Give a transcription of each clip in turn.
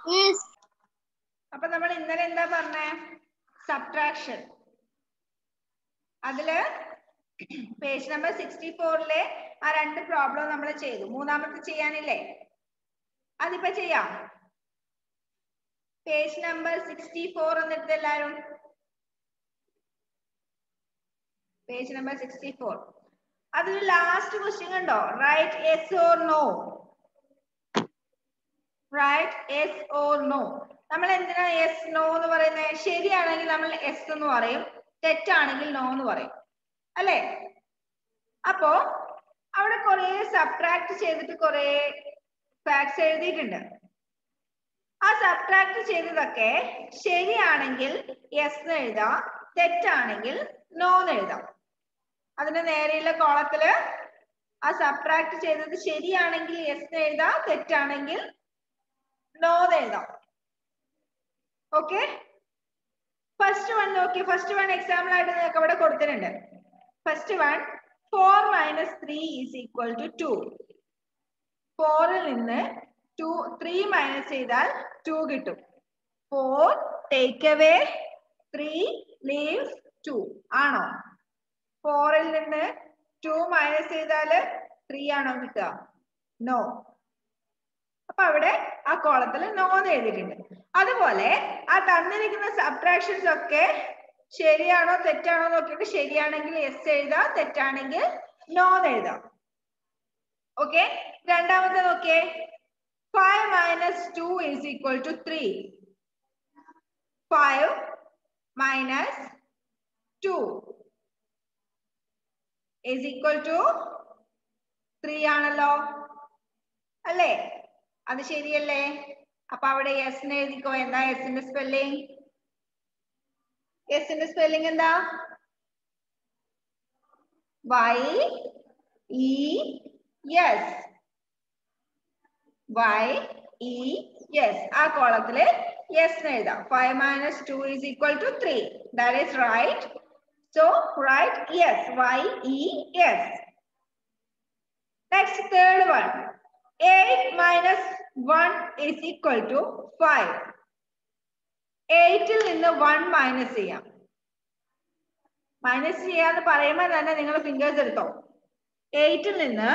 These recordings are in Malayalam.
യെസ് അപ്പൊ നമ്മൾ ഇന്നലെ എന്താ പറഞ്ഞേ സബ്ട്രാക്ഷൻ അതില് പേജ് നമ്പർ സിക്സ്റ്റി ഫോറിലെ ആ രണ്ട് പ്രോബ്ലം നമ്മൾ ചെയ്തു മൂന്നാമത്തെ ചെയ്യാനില്ലേ അതിപ്പോ ചെയ്യാം പേജ് നമ്പർ സിക്സ്റ്റി ഫോർ എന്നിട്ട് എല്ലാരും പേജ് നമ്പർ സിക്സ്റ്റി ഫോർ അതിൽ ലാസ്റ്റ് ക്വസ്റ്റ്യൻ കണ്ടോ right yes or no right yes or no നമ്മൾ എന്തിനാ എസ് നോ എന്ന് പറയുന്നത് ശരിയാണെങ്കിൽ നമ്മൾ എസ് എന്ന് പറയും തെറ്റാണെങ്കിൽ നോ എന്ന് പറയും അല്ലേ അപ്പോ അവിടെ കുറെ സബ്ട്രാക്ട് ചെയ്തിട്ട് കുറെ ഫാക്ട്സ് എഴുതിയിട്ടുണ്ട് ആ സബ്ട്രാക്ട് ചെയ്തതൊക്കെ ശരിയാണെങ്കിൽ യെസ് എന്ന് എഴുതാം തെറ്റാണെങ്കിൽ നോ എന്ന് എഴുതാം അതിന്റെ നേരെയുള്ള കോളത്തില് ആ സബ്ട്രാക്ട് ചെയ്തത് ശരിയാണെങ്കിൽ യെസ് എന്ന് എഴുതാം തെറ്റാണെങ്കിൽ നോ എന്ന് എഴുതാം ഓക്കെ ഫസ്റ്റ് വൺ നോക്കി ഫസ്റ്റ് വൺ എക്സാമ്പിൾ ആയിട്ട് നിങ്ങൾക്ക് അവിടെ കൊടുത്തിട്ടുണ്ട് first one four minus three is equal to two ഫോറിൽ നിന്ന് ടു ത്രീ മൈനസ് ചെയ്താൽ ടു കിട്ടും four take away three leaves two ആണോ ഫോറിൽ നിന്ന് ടു മൈനസ് ചെയ്താല് ത്രീ ആണോ കിട്ടുക നോ അപ്പൊ അവിടെ ആ കോളത്തിൽ നോ എന്ന് എഴുതിയിട്ടുണ്ട് അതുപോലെ ആ തന്നിരിക്കുന്ന സബ്ട്രാക്ഷൻസ് ഒക്കെ ശരിയാണോ തെറ്റാണോ നോക്കിയിട്ട് ശരിയാണെങ്കിൽ എസ് എഴുതാം തെറ്റാണെങ്കിൽ നോ എന്ന് എഴുതാം ഓക്കെ രണ്ടാമത്തെ നോക്കിയേ five minus two is equal to three five minus two is equal to three ആണല്ലോ അല്ലേ അത് ശരിയല്ലേ അപ്പൊ അവിടെ എസ് എഴുതിക്കോ എന്താ എസിന്റെ സ്പെല്ലിംഗ് എസിന്റെ സ്പെല്ലിംഗ് എന്താ Y E S Y E S ആ കോളത്തില് എസ് എഴുതാം five minus two is equal to three that is right so right yes Y E S next third one 8 minus 1 is equal to 5. 8 ൽ നിന്ന് 1 മൈനസ് ചെയ്യാം മൈനസ് ചെയ്യാന്ന് പറയുമ്പോൾ തന്നെ നിങ്ങൾ ഫിംഗേഴ്സ് എടുത്തോ 8 ൽ നിന്ന്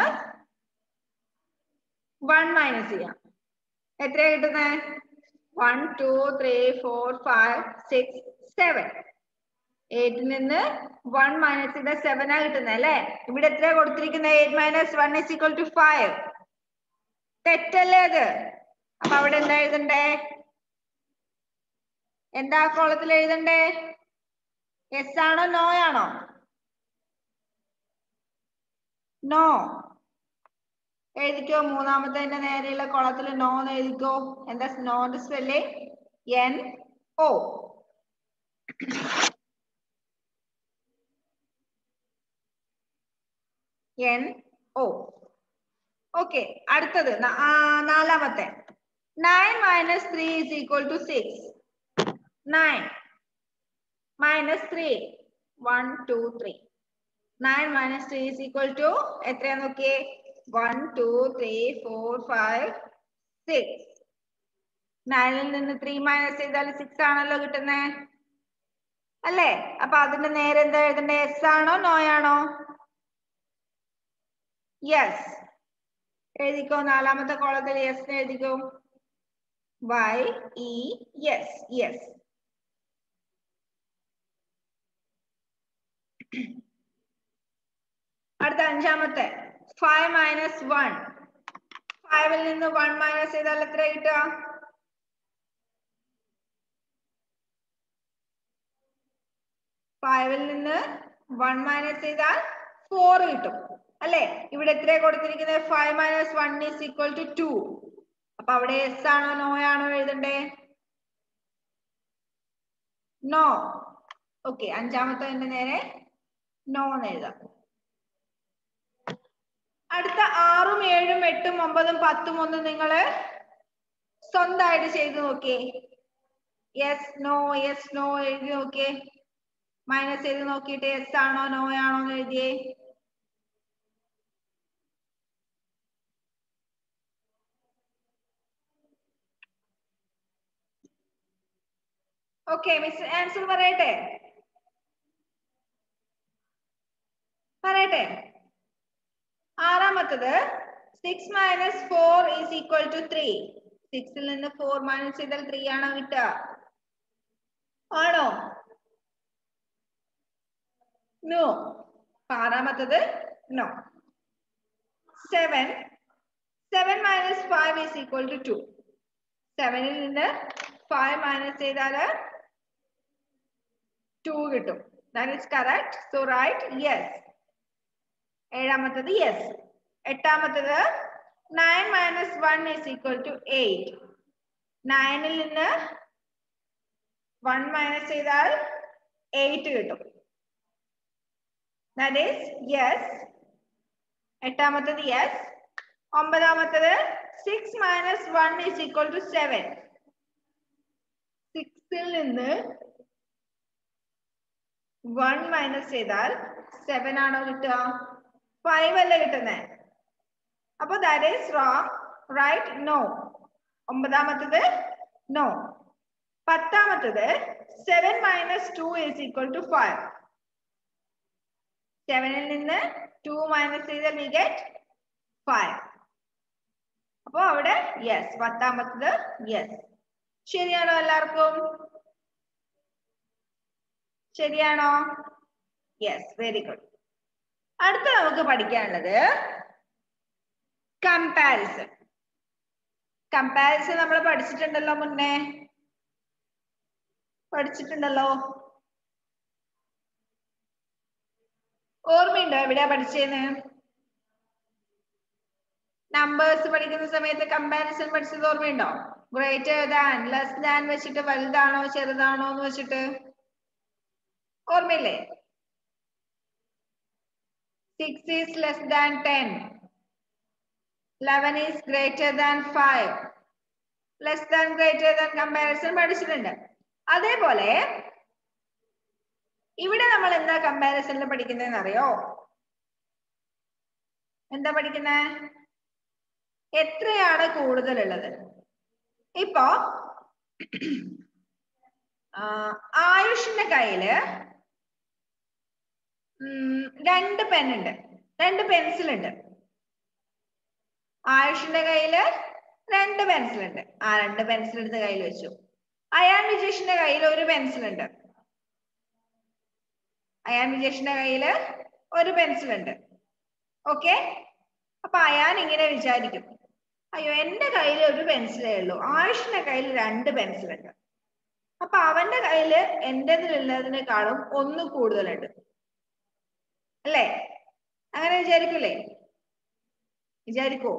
1 മൈനസ് ചെയ്യാം എത്രയാ കിട്ടുന്നത് one two three four five six seven എയ്റ്റിൽ നിന്ന് വൺ മൈനസ് ചെയ്താൽ സെവൻ ആ കിട്ടുന്നത് അല്ലേ ഇവിടെ എത്രയാ കൊടുത്തിരിക്കുന്നത് eight minus one is equal to five തെറ്റല്ലേ അത് അപ്പൊ അവിടെ എന്താ എഴുതണ്ടേ എന്താ കോളത്തിൽ എഴുതണ്ടേ എസ് ആണോ നോ ആണോ നോ എഴുതിക്കോ മൂന്നാമത്തെ നേരെയുള്ള കോളത്തിൽ നോ എന്ന് എഴുതിക്കോ എന്താ നോന്റെ spelling N O N O okay അടുത്തത് ന- ആ, നാലാമത്തെ nine minus three is equal to six nine minus three one two three nine minus three is equal to എത്രയാ നോക്കിയേ one two three four five six നയനിൽ നിന്ന് ത്രീ മൈനസ് ചെയ്താൽ സിക്സ് ആണല്ലോ കിട്ടുന്നേ അല്ലേ അപ്പൊ അതിന്റെ നേരെ എന്താ എഴുതണ്ടേ എസ് ആണോ നോ ആണോ യെസ് എഴുതിക്കോ നാലാമത്തെ കോളത്തിൽ യെസ് എഴുതിക്കോ വൈ ഇ യെസ് യെസ് അടുത്ത അഞ്ചാമത്തെ ഫൈവ് മൈനസ് വൺ ഫൈവിൽ നിന്ന് വൺ മൈനസ് ചെയ്താൽ എത്ര കിട്ടുക ഫൈവിൽ നിന്ന് വൺ മൈനസ് ചെയ്താൽ ഫോർ കിട്ടും അല്ലെ ഇവിടെ എത്രയാ കൊടുത്തിരിക്കുന്നത് five minus one is equal to two two അവിടെ എസ് ആണോ നോ ആണോ എഴുതണ്ടേ നോ ഓക്കെ അഞ്ചാമത്തെ നേരെ നോ എന്ന് എഴുതാം അടുത്ത ആറും ഏഴും എട്ടും ഒമ്പതും പത്തും ഒന്നും നിങ്ങള് സ്വന്തമായിട്ട് ചെയ്ത് നോക്കിയേ യെസ് നോ യെസ് നോ എഴുതി നോക്കിയേ മൈനസ് ചെയ്ത് നോക്കിയിട്ട് യെസ് ആണോ നോ ആണോ എന്ന് എഴുതിയേ ഓക്കെ മിസ് ആൻസർ പറയട്ടെ പറയട്ടെ ആറാമത്തത് six minus four is equal to three സിക്സിൽ നിന്ന് ഫോർ മൈനസ് ചെയ്താൽ ത്രീ ആണോ കിട്ടുക ആണോ നോ ആറാമത്തത് no seven seven minus five is equal to two സെവനിൽ നിന്ന് ഫൈവ് മൈനസ് ചെയ്താൽ ടു കിട്ടും that is correct so right yes ഏഴാമത്തത് യെസ് എട്ടാമത്തത് nine minus one is equal to eight നയനിൽ നിന്ന് വൺ മൈനസ് ചെയ്താൽ എയ്റ്റ് കിട്ടും ദാറ്റ് ഈസ് യെസ് എട്ടാമത്തത് യെസ് ഒമ്പതാമത്തത് six minus one is equal to seven സിക്സിൽ നിന്ന് വൺ മൈനസ് ചെയ്താൽ സെവൻ ആണോ കിട്ടുക ഫൈവ് അല്ലേ കിട്ടുന്നത് അപ്പൊ that is wrong right no ഒമ്പതാമത്തത് നോ പത്താമത്തത് seven minus two is equal to five സെവനിൽ നിന്ന് ടു മൈനസ് ചെയ്താൽ വി ഗെറ്റ് ഫൈവ് അപ്പൊ അവിടെ യെസ് പത്താമത്തത് യെസ് ശരിയാണോ എല്ലാവർക്കും ശരിയാണോ യെസ് വെരി ഗുഡ് അടുത്ത നമുക്ക് പഠിക്കാനുള്ളത് കമ്പാരിസൺ കമ്പാരിസൺ നമ്മൾ പഠിച്ചിട്ടുണ്ടല്ലോ മുന്നേ പഠിച്ചിട്ടുണ്ടല്ലോ ഓർമ്മയുണ്ടോ എവിടെയാ പഠിച്ചേന്ന് നമ്പേഴ്സ് പഠിക്കുന്ന സമയത്ത് കമ്പാരിസൺ പഠിച്ചത് ഓർമ്മയുണ്ടോ ഗ്രേറ്റർ ദാൻ ലെസ് ദാൻ വെച്ചിട്ട് വലുതാണോ ചെറുതാണോ എന്ന് വെച്ചിട്ട് ഓർമ്മയില്ലേ six is less than ten eleven is greater than five less than greater than comparison പഠിച്ചിട്ടുണ്ട് അതേപോലെ ഇവിടെ നമ്മൾ എന്താ കമ്പാരിസണിൽ പഠിക്കുന്നതെന്ന് അറിയോ എന്താ പഠിക്കുന്നേ എത്രയാണ് കൂടുതലുള്ളത് ഇപ്പോ ആയുഷിന്റെ കയ്യില് രണ്ട് പെൻ ഉണ്ട് രണ്ട് പെൻസിൽ ഉണ്ട് ആയുഷിന്റെ കയ്യില് രണ്ട് പെൻസിൽ ഉണ്ട് ആ രണ്ട് പെൻസിൽ എടുത്ത് കയ്യിൽ വെച്ചു അയാൻ വിജേഷിന്റെ കയ്യിൽ ഒരു പെൻസിൽ ഉണ്ട് അയാൻ വിജേഷിന്റെ കയ്യില് ഒരു പെൻസിൽ ഉണ്ട് ഓക്കെ അപ്പൊ അയാൻ ഇങ്ങനെ വിചാരിക്കും അയ്യോ എന്റെ കയ്യിൽ ഒരു പെൻസിലേ ഉള്ളൂ ആയുഷിന്റെ കയ്യിൽ രണ്ട് പെൻസിൽ ഉണ്ട് അപ്പൊ അവന്റെ കയ്യില് എന്റേതിലുള്ളതിനേക്കാളും ഒന്ന് കൂടുതലുണ്ട് അല്ലേ അങ്ങനെ വിചാരിക്കൂലേ വിചാരിക്കോ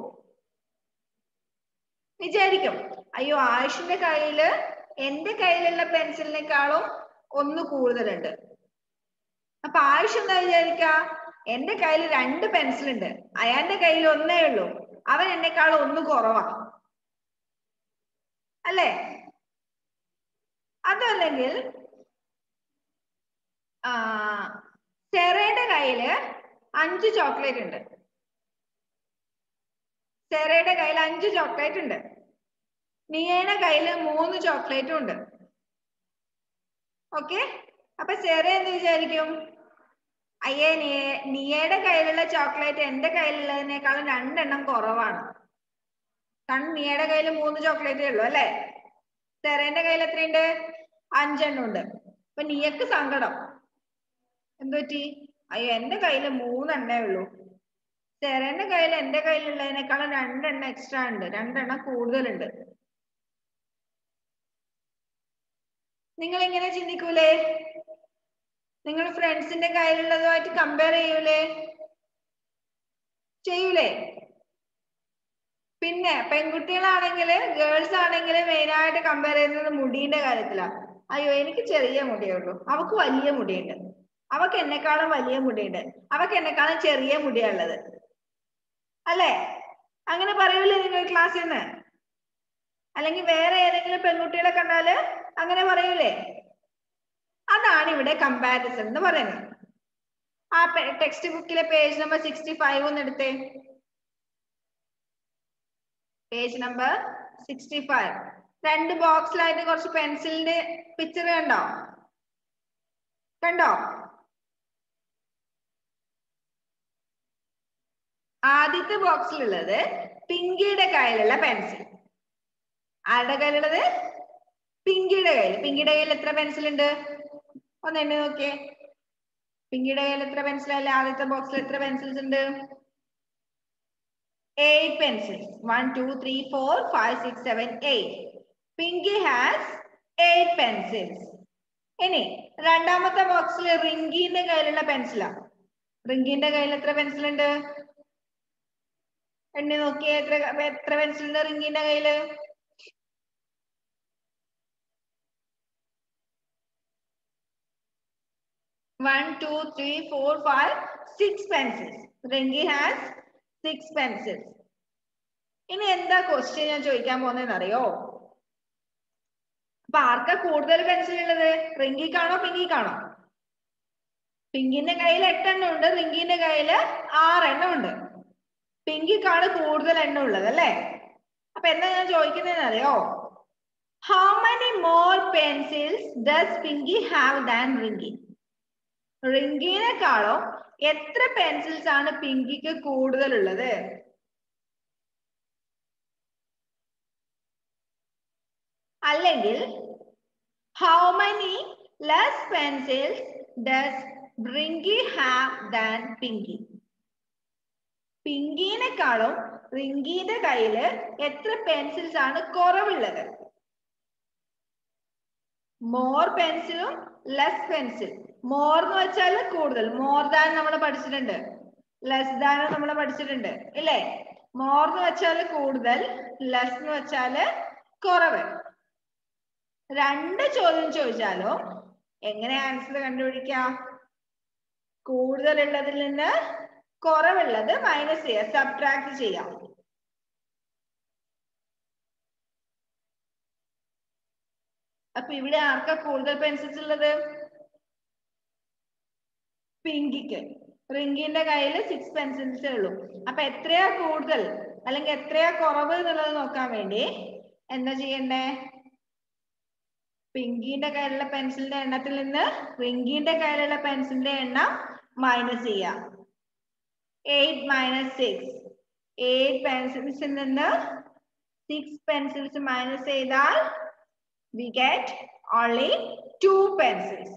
വിചാരിക്കും അയ്യോ ആയുഷിന്റെ കയ്യില് എന്റെ കയ്യിലുള്ള പെൻസിലിനേക്കാളും ഒന്ന് കൂടുതലുണ്ട് അപ്പൊ ആയുഷ് എന്താ വിചാരിക്ക എന്റെ കയ്യിൽ രണ്ട് പെൻസിൽ ഉണ്ട് അയാന്റെ കയ്യിൽ ഒന്നേ ഉള്ളൂ അവൻ എന്നെക്കാളും ഒന്ന് കുറവാ അല്ലേ അതല്ലെങ്കിൽ ആ സെറയുടെ കയ്യില് അഞ്ച് ചോക്ലേറ്റ് ഉണ്ട് സെറയുടെ കയ്യിൽ അഞ്ച് ചോക്ലേറ്റ് ഉണ്ട് നിയയുടെ കയ്യില് മൂന്ന് ചോക്ലേറ്റും ഉണ്ട് ഓക്കെ അപ്പൊ സെറ എന്ത് വിചാരിക്കും അയ്യേ നിയ നിയയുടെ കയ്യിലുള്ള ചോക്ലേറ്റ് എന്റെ കയ്യിലുള്ളതിനേക്കാളും രണ്ടെണ്ണം കുറവാണ് കാരണം നിയയുടെ കയ്യിൽ മൂന്ന് ചോക്ലേറ്റേ ഉള്ളൂ അല്ലെ സെറേന്റെ കയ്യിൽ എത്രയുണ്ട് അഞ്ചെണ്ണം ഉണ്ട് അപ്പൊ നിയക്ക് സങ്കടം എന്തുപറ്റി അയ്യോ എന്റെ കയ്യിൽ മൂന്നെണ്ണേ ഉള്ളൂ സെറേന്റെ കയ്യിൽ എന്റെ കയ്യിലുള്ളതിനേക്കാളും രണ്ടെണ്ണം എക്സ്ട്രാ ഉണ്ട് രണ്ടെണ്ണം കൂടുതലുണ്ട് നിങ്ങൾ ഇങ്ങനെ ചിന്തിക്കൂലേ നിങ്ങൾ ഫ്രണ്ട്സിന്റെ കയ്യിലുള്ളതുമായിട്ട് കമ്പയർ ചെയ്യൂലേ ചെയ്യൂലേ പിന്നെ പെൺകുട്ടികളാണെങ്കിൽ ഗേൾസ് ആണെങ്കിൽ മെയിൻ ആയിട്ട് കമ്പയർ ചെയ്യുന്നത് മുടീന്റെ കാര്യത്തിലാണ് അയ്യോ എനിക്ക് ചെറിയ മുടിയേ ഉള്ളൂ അവക്ക് വലിയ മുടിയുണ്ട് അവക്ക് എന്നെക്കാളും വലിയ മുടിയുണ്ട് അവക്ക് എന്നെക്കാളും ചെറിയ മുടിയാ ഉള്ളത് അല്ലേ അങ്ങനെ പറയൂലേ നിങ്ങൾ ക്ലാസ്സിൽ നിന്ന് അല്ലെങ്കിൽ വേറെ ഏതെങ്കിലും പെൺകുട്ടികളെ കണ്ടാല് അങ്ങനെ പറയൂലേ അതാണ് ഇവിടെ കമ്പാരിസൺ എന്ന് പറയുന്നത് ആ ടെക്സ്റ്റ് ബുക്കിലെ പേജ് നമ്പർ സിക്സ്റ്റി ഫൈവ് ഒന്ന് എടുത്തേ പേജ് നമ്പർ സിക്സ്റ്റി ഫൈവ് രണ്ട് ബോക്സിലായിട്ട് കുറച്ച് പെൻസിലിന്റെ പിക്ചർ കണ്ടോ കണ്ടോ ആദ്യത്തെ ബോക്സിലുള്ളത് പിങ്കിയുടെ കയ്യിലുള്ള പെൻസിൽ ആരുടെ കയ്യിലുള്ളത് പിങ്കിയുടെ കയ്യിൽ പിങ്കിയുടെ കയ്യിൽ എത്ര പെൻസിൽ ഉണ്ട് ഒന്ന് എണ്ണി നോക്കിയേ പിങ്കിയുടെ കയ്യിൽ എത്ര പെൻസിൽ അല്ലേ ആദ്യത്തെ ബോക്സിൽ എത്ര പെൻസിൽസ് ഉണ്ട് eight pencils one two three four five six seven eight Pinky has eight pencils ഇനി രണ്ടാമത്തെ ബോക്സിൽ റിങ്കിന്റെ കയ്യിലുള്ള പെൻസിലാ റിങ്കിന്റെ കയ്യിൽ എത്ര പെൻസിൽ ഉണ്ട് എണ്ണി നോക്കിയേ എത്ര എത്ര പെൻസിൽ ഉണ്ട് റിങ്കിന്റെ കയ്യില് one two three four five six pencils Rinky has six pencils ഇനി എന്താ ക്വസ്റ്റ്യൻ ഞാൻ ചോദിക്കാൻ പോകുന്നതെന്ന് അറിയോ അപ്പൊ ആർക്കാ കൂടുതൽ പെൻസിൽ ഉള്ളത് റിങ്കിക്കാണോ പിങ്കിക്കാണോ പിങ്കിന്റെ കയ്യിൽ എട്ടെണ്ണം ഉണ്ട് റിങ്കിന്റെ കയ്യിൽ ആറെണ്ണം ഉണ്ട് പിങ്കിക്കാണ് കൂടുതൽ എണ്ണം ഉള്ളത് അല്ലേ അപ്പൊ എന്താ ഞാൻ ചോദിക്കുന്നതെന്ന് അറിയോ how many more pencils does Pinky have than Rinky റിങ്കിനെക്കാളും എത്ര പെൻസിൽസ് ആണ് പിങ്കിക്ക് കൂടുതൽ ഉള്ളത് അല്ലെങ്കിൽ how many less pencils does Rinky have than Pinky പിങ്കിനെക്കാളും റിങ്കിയുടെ കയ്യില് എത്ര പെൻസിൽസ് ആണ് കുറവുള്ളത് മോർ പെൻസിലും ലെസ് പെൻസിൽ മോർ എന്ന് വെച്ചാൽ കൂടുതൽ മോർ ദാൻ നമ്മൾ പഠിച്ചിട്ടുണ്ട് ലെസ് ദാൻ നമ്മൾ പഠിച്ചിട്ടുണ്ട് ഇല്ലേ മോർ എന്ന് വെച്ചാൽ കൂടുതൽ ലെസ് എന്ന് വെച്ചാല് കുറവ് രണ്ട് ചോദ്യം ചോദിച്ചാലും എങ്ങനെ ആൻസർ കണ്ടുപിടിക്കാം കൂടുതലുള്ളതിൽ നിന്ന് കുറവുള്ളത് മൈനസ് ചെയ്യാം സബ്ട്രാക്ട് ചെയ്യാം അപ്പൊ ഇവിടെ ആർക്കാ കൂടുതൽ പെൻസിൽസ് ഉള്ളത് പിങ്കിക്ക് റിങ്കിന്റെ കയ്യിൽ സിക്സ് പെൻസിൽസേ ഉള്ളൂ അപ്പൊ എത്രയാ കൂടുതൽ അല്ലെങ്കിൽ എത്രയാ കുറവ് എന്നുള്ളത് നോക്കാൻ വേണ്ടി എന്താ ചെയ്യണ്ടേ പിങ്കിന്റെ കയ്യിലുള്ള പെൻസിലിന്റെ എണ്ണത്തിൽ നിന്ന് റിങ്കിന്റെ കയ്യിലുള്ള പെൻസിലിന്റെ എണ്ണം മൈനസ് ചെയ്യാം എയ്റ്റ് മൈനസ് സിക്സ് എയ്റ്റ് പെൻസിൽസിൽ നിന്ന് സിക്സ് പെൻസിൽസ് മൈനസ് ചെയ്താൽ we get only two pencils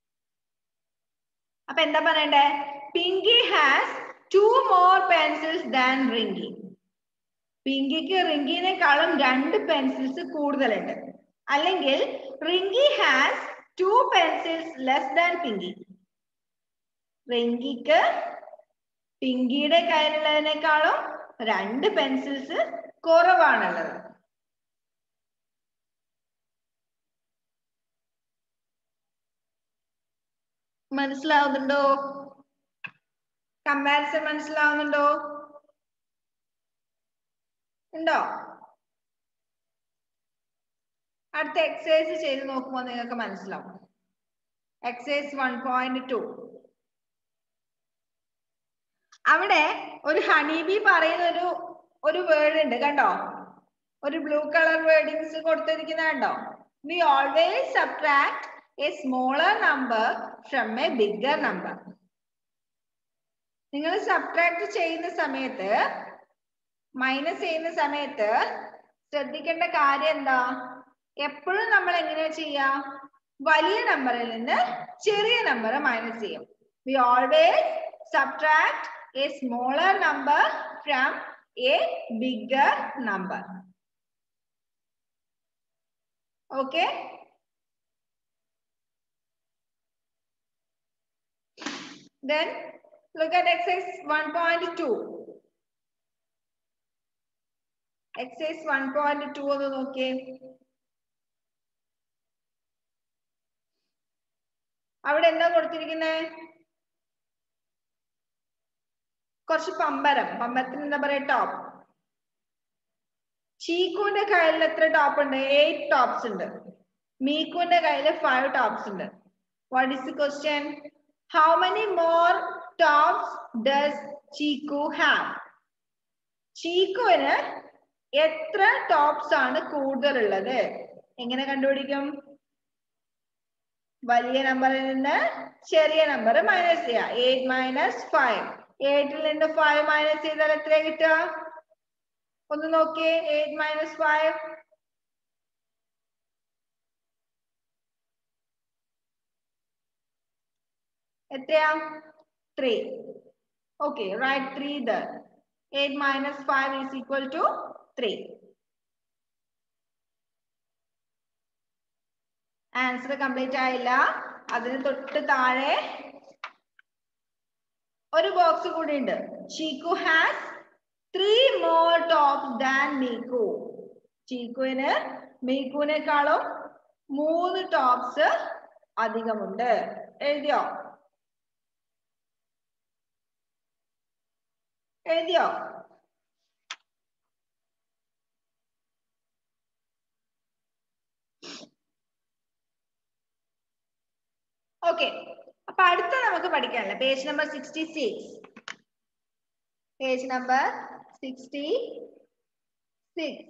അപ്പൊ എന്താ പറയണ്ടേ Pinky has two more pencils than Rinky പിങ്കിക്ക് റിങ്കിനേക്കാളും രണ്ട് പെൻസിൽസ് കൂടുതലുണ്ട് അല്ലെങ്കിൽ Rinky has two pencils less than Pinky റിങ്കിക്ക് പിങ്കിയുടെ കയ്യിലുള്ളതിനേക്കാളും രണ്ട് പെൻസിൽസ് കുറവാണുള്ളത് മനസ്സിലാവുന്നുണ്ടോ കമ്പാരിസൺ മനസ്സിലാവുന്നുണ്ടോ ഉണ്ടോ അടുത്ത എക്സസൈസ് ചെയ്ത് നോക്കുമ്പോൾ നിങ്ങൾക്ക് മനസ്സിലാവും എക്സസൈസ് വൺ പോയിന്റ് ടു അവിടെ ഒരു ഹണീബി പറയുന്ന ഒരു ഒരു വേർഡ് ഉണ്ട് കണ്ടോ ഒരു ബ്ലൂ കളർ വേർഡിങ്സ് കൊടുത്തിരിക്കുന്ന കണ്ടോ we always subtract a smaller number from a bigger number നിങ്ങൾ സബ്ട്രാക്ട് ചെയ്യുന്ന സമയത്ത് മൈനസ് ചെയ്യുന്ന സമയത്ത് ശ്രദ്ധിക്കേണ്ട കാര്യം എന്താ എപ്പോഴും നമ്മൾ എങ്ങനെയാ ചെയ്യാ വലിയ നമ്പറിൽ നിന്ന് ചെറിയ നമ്പർ മൈനസ് ചെയ്യും we always subtract a smaller number from a bigger number okay Then look at exercise 1.2. Exercise 1.2 ഒന്ന് നോക്കിയേ അവിടെ എന്താ കൊടുത്തിരിക്കുന്നത് കുറച്ച് പമ്പരം പമ്പരത്തിന് എന്താ പറയാ ടോപ്പ് ചീക്കുവിന്റെ കയ്യിൽ എത്ര ടോപ്പ് ഉണ്ട് എയ്റ്റ് ടോപ്സ് ഉണ്ട് മീക്കുവിന്റെ കയ്യിൽ ഫൈവ് ടോപ്സ് ഉണ്ട് what is the question how many more tops does Cheeku have ചീക്കുവിന് എത്ര ടോപ്സ് ആണ് കൂടുതൽ ഉള്ളത് എങ്ങനെ കണ്ടുപിടിക്കും വലിയ നമ്പറിൽ നിന്ന് ചെറിയ നമ്പർ മൈനസ് ചെയ്യാം എയ്റ്റ് മൈനസ് ഫൈവ് എയ്റ്റിൽ നിന്ന് ഫൈവ് മൈനസ് ചെയ്താൽ എത്ര കിട്ടുക ഒന്ന് നോക്കിയേ എയ്റ്റ് മൈനസ് ഫൈവ് എത്രയാ three okay right three the eight minus five is equal to three answer complete ആയില്ല അതിന് തൊട്ട് താഴെ ഒരു ബോക്സ് കൂടി ഉണ്ട് Cheeku has three more tops than Meeku ചീക്കുവിന് മീക്കുവിനേക്കാളും മൂന്ന് ടോപ്സ് അധികമുണ്ട് എഴുതിയോ എഴുതിയോ ഓക്കെ അപ്പൊ അടുത്ത നമുക്ക് പഠിക്കാനല്ല page number sixty six page number sixty six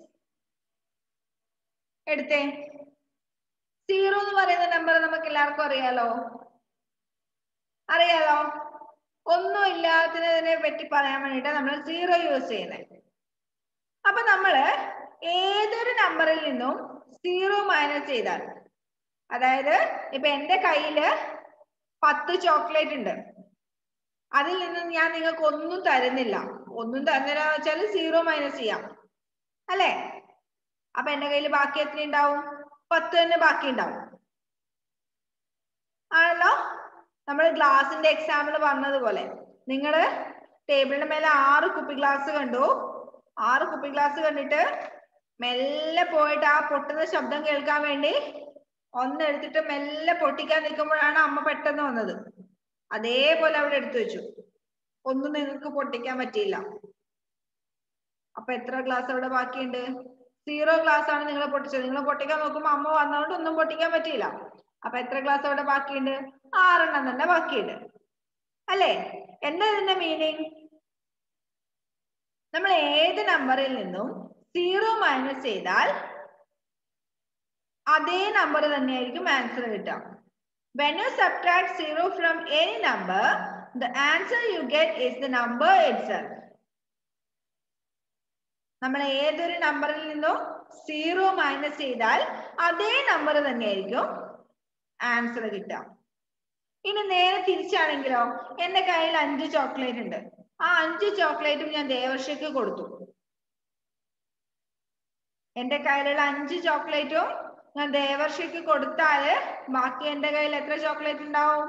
എടുത്തേ സീറോ എന്ന് പറയുന്ന നമ്പർ നമുക്ക് എല്ലാവർക്കും അറിയാലോ അറിയാലോ ഒന്നും ഇല്ലാത്തതിനെ പറ്റി പറയാൻ വേണ്ടിട്ട് നമ്മൾ സീറോ യൂസ് ചെയ്യുന്നത് അപ്പൊ നമ്മള് ഏതൊരു നമ്പറിൽ നിന്നും സീറോ മൈനസ് ചെയ്താൽ അതായത് ഇപ്പൊ എന്റെ കയ്യില് പത്ത് ചോക്ലേറ്റ് ഉണ്ട് അതിൽ നിന്നും ഞാൻ നിങ്ങൾക്ക് ഒന്നും തരുന്നില്ല ഒന്നും തരുന്നില്ല വെച്ചാൽ സീറോ മൈനസ് ചെയ്യാം അല്ലേ അപ്പൊ എന്റെ കയ്യിൽ ബാക്കി എത്ര ഉണ്ടാവും പത്ത് തന്നെ ബാക്കി ഉണ്ടാവും ആണല്ലോ നമ്മൾ ഗ്ലാസിന്റെ എക്സാമ്പിൾ പറഞ്ഞതുപോലെ നിങ്ങൾ ടേബിളിന്റെ മേലെ ആറ് കുപ്പി ഗ്ലാസ് കണ്ടു ആറ് കുപ്പി ഗ്ലാസ് കണ്ടിട്ട് മെല്ലെ പോയിട്ട് ആ പൊട്ടുന്ന ശബ്ദം കേൾക്കാൻ വേണ്ടി ഒന്ന് എടുത്തിട്ട് മെല്ലെ പൊട്ടിക്കാൻ നിൽക്കുമ്പോഴാണ് അമ്മ പെട്ടെന്ന് വന്നത് അതേപോലെ അവിടെ എടുത്തു വെച്ചു ഒന്നും നിങ്ങൾക്ക് പൊട്ടിക്കാൻ പറ്റിയില്ല അപ്പൊ എത്ര ഗ്ലാസ് അവിടെ ബാക്കിയുണ്ട് സീറോ ഗ്ലാസ് ആണ് നിങ്ങൾ പൊട്ടിച്ചത് നിങ്ങൾ പൊട്ടിക്കാൻ നോക്കുമ്പോ അമ്മ വന്നതുകൊണ്ട് ഒന്നും പൊട്ടിക്കാൻ പറ്റിയില്ല അപ്പൊ എത്ര ഗ്ലാസ് അവിടെ ബാക്കിയുണ്ട് ആറെണ്ണം തന്നെ ബാക്കിയുണ്ട് അല്ലേ എന്താ ഇതിന്റെ മീനിങ് നമ്മൾ ഏത് നമ്പറിൽ നിന്നും സീറോ മൈനസ് ചെയ്താൽ അതേ നമ്പർ തന്നെയായിരിക്കും ആൻസർ കിട്ടുക when you subtract zero from any number the answer you get is the number itself നമ്മൾ ഏതൊരു നമ്പറിൽ നിന്നും സീറോ മൈനസ് ചെയ്താൽ അതേ നമ്പർ തന്നെയായിരിക്കും ആൻസർ കിട്ടുക ഇനി നേരെ തിരിച്ചാണെങ്കിലോ എന്റെ കയ്യിൽ അഞ്ച് ചോക്ലേറ്റ് ഉണ്ട് ആ അഞ്ച് ചോക്ലേറ്റും ഞാൻ ദേവർഷയ്ക്ക് കൊടുത്തു എന്റെ കയ്യിലുള്ള അഞ്ച് ചോക്ലേറ്റും ഞാൻ ദേവർഷയ്ക്ക് കൊടുത്താല് ബാക്കി എന്റെ കയ്യിൽ എത്ര ചോക്ലേറ്റ് ഉണ്ടാവും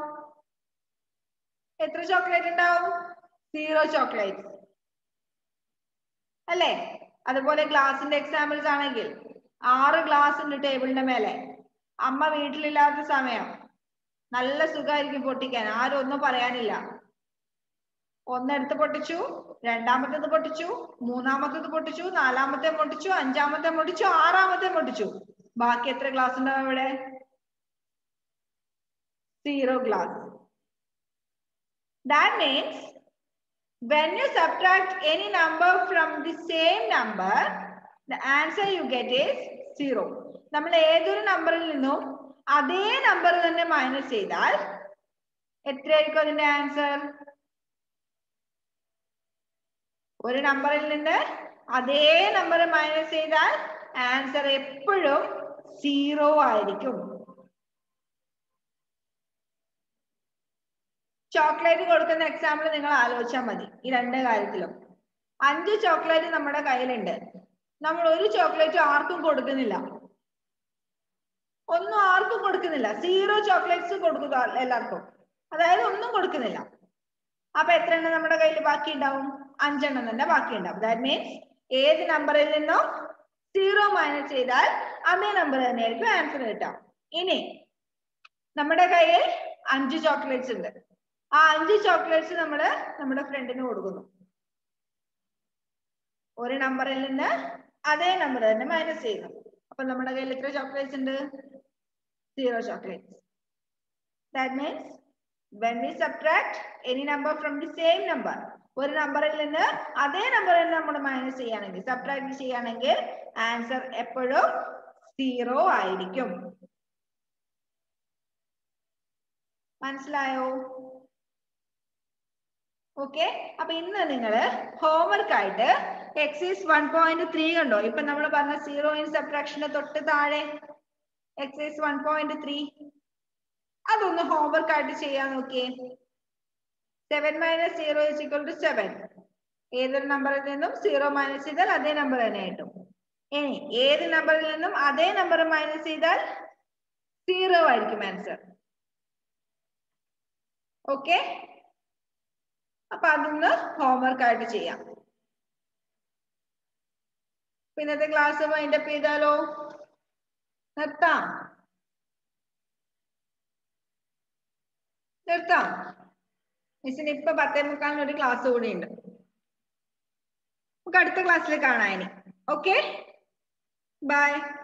എത്ര ചോക്ലേറ്റ് ഉണ്ടാവും സീറോ ചോക്ലേറ്റ് അല്ലേ അതുപോലെ ഗ്ലാസിന്റെ എക്സാമ്പിൾസ് ആണെങ്കിൽ ആറ് ഗ്ലാസ് ഉണ്ട് ടേബിളിന്റെ മേലെ അമ്മ വീട്ടിലില്ലാത്ത സമയം നല്ല സുഖമായിരിക്കും പൊട്ടിക്കാൻ ആരും ഒന്നും പറയാനില്ല ഒന്നെടുത്ത് പൊട്ടിച്ചു രണ്ടാമത്തേത് പൊട്ടിച്ചു മൂന്നാമത്തേത് പൊട്ടിച്ചു നാലാമത്തെ പൊട്ടിച്ചു അഞ്ചാമത്തെ പൊട്ടിച്ചു ആറാമത്തെ പൊട്ടിച്ചു ബാക്കി എത്ര ഗ്ലാസ് ഉണ്ടാവും ഇവിടെ zero glass that means when you subtract any number from the same number the answer you get is zero നമ്മൾ ഏതൊരു നമ്പറിൽ നിന്നും അതേ നമ്പർ തന്നെ മൈനസ് ചെയ്താൽ എത്രയായിരിക്കും അതിന്റെ ആൻസർ ഒരു നമ്പറിൽ നിന്ന് അതേ നമ്പർ മൈനസ് ചെയ്താൽ ആൻസർ എപ്പോഴും സീറോ ആയിരിക്കും ചോക്ലേറ്റ് കൊടുക്കുന്ന എക്സാമ്പിൾ നിങ്ങൾ ആലോചിച്ചാൽ മതി ഈ രണ്ട് കാര്യത്തിലും അഞ്ച് ചോക്ലേറ്റ് നമ്മുടെ കയ്യിലുണ്ട് നമ്മൾ ഒരു ചോക്ലേറ്റ് ആർക്കും കൊടുക്കുന്നില്ല ഒന്നും ആർക്കും കൊടുക്കുന്നില്ല സീറോ ചോക്ലേറ്റ്സ് കൊടുക്കുക എല്ലാവർക്കും അതായത് ഒന്നും കൊടുക്കുന്നില്ല അപ്പൊ എത്ര എണ്ണം നമ്മുടെ കയ്യിൽ ബാക്കി ഉണ്ടാവും അഞ്ചെണ്ണം തന്നെ ബാക്കി ഉണ്ടാവും ദാറ്റ് മീൻസ് ഏത് നമ്പറിൽ നിന്നും സീറോ മൈനസ് ചെയ്താൽ അതേ നമ്പർ തന്നെയായിരിക്കും ആൻസർ കിട്ടാം ഇനി നമ്മുടെ കയ്യിൽ അഞ്ച് ചോക്ലേറ്റ്സ് ഉണ്ട് ആ അഞ്ച് ചോക്ലേറ്റ്സ് നമ്മൾ നമ്മുടെ ഫ്രണ്ടിന് കൊടുക്കുന്നു ഒരു നമ്പറിൽ നിന്ന് അതേ നമ്പർ തന്നെ മൈനസ് ചെയ്യുന്നു അപ്പൊ നമ്മുടെ കയ്യിൽ എത്ര ചോക്ലേറ്റ്സ് ഉണ്ട് zero chocolates that means when we subtract any number from the same number ഒരു നമ്പറിൽ നിന്ന് അതേ നമ്പറിൽ നിന്ന് നമ്മൾ മൈനസ് ചെയ്യുകയാണെങ്കിൽ സബ്ട്രാക്ട് ചെയ്യുകയാണെങ്കിൽ ആൻസർ എപ്പോഴും സീറോ ആയിരിക്കും മനസ്സിലായോ ഓക്കെ അപ്പൊ ഇന്ന് നിങ്ങൾ ഹോംവർക്ക് ആയിട്ട് എക്സൈസ് വൺ പോയിന്റ് ത്രീ കണ്ടോ ഇപ്പൊ നമ്മൾ പറഞ്ഞ സീറോ ഇൻ സബ്ട്രാക്ഷന് തൊട്ട് താഴെ എക്സൈസ് വൺ പോയിന്റ് ത്രീ അതൊന്ന് ഹോംവർക്ക് ആയിട്ട് ചെയ്യാൻ നോക്കിയേ seven minus zero is equal to seven ഏതൊരു നമ്പറിൽ നിന്നും സീറോ മൈനസ് ചെയ്താൽ അതേ നമ്പർ തന്നെ കിട്ടും ഇനി ഏത് നമ്പറിൽ നിന്നും അതേ നമ്പർ മൈനസ് ചെയ്താൽ സീറോ ആയിരിക്കും ആൻസർ ഓക്കെ അപ്പൊ അതൊന്ന് ഹോംവർക്ക് ആയിട്ട് ചെയ്യാം പിന്നത്തെ ക്ലാസ് വൈൻഡപ്പ് ചെയ്താലോ നിർത്താം നിർത്താം മിസ്സിന് ഇപ്പൊ പത്തേ മുക്കാലിന് ഒരു ക്ലാസ് കൂടി ഉണ്ട് നമുക്ക് അടുത്ത ക്ലാസ്സിൽ കാണാം ഇനി ഓക്കെ ബൈ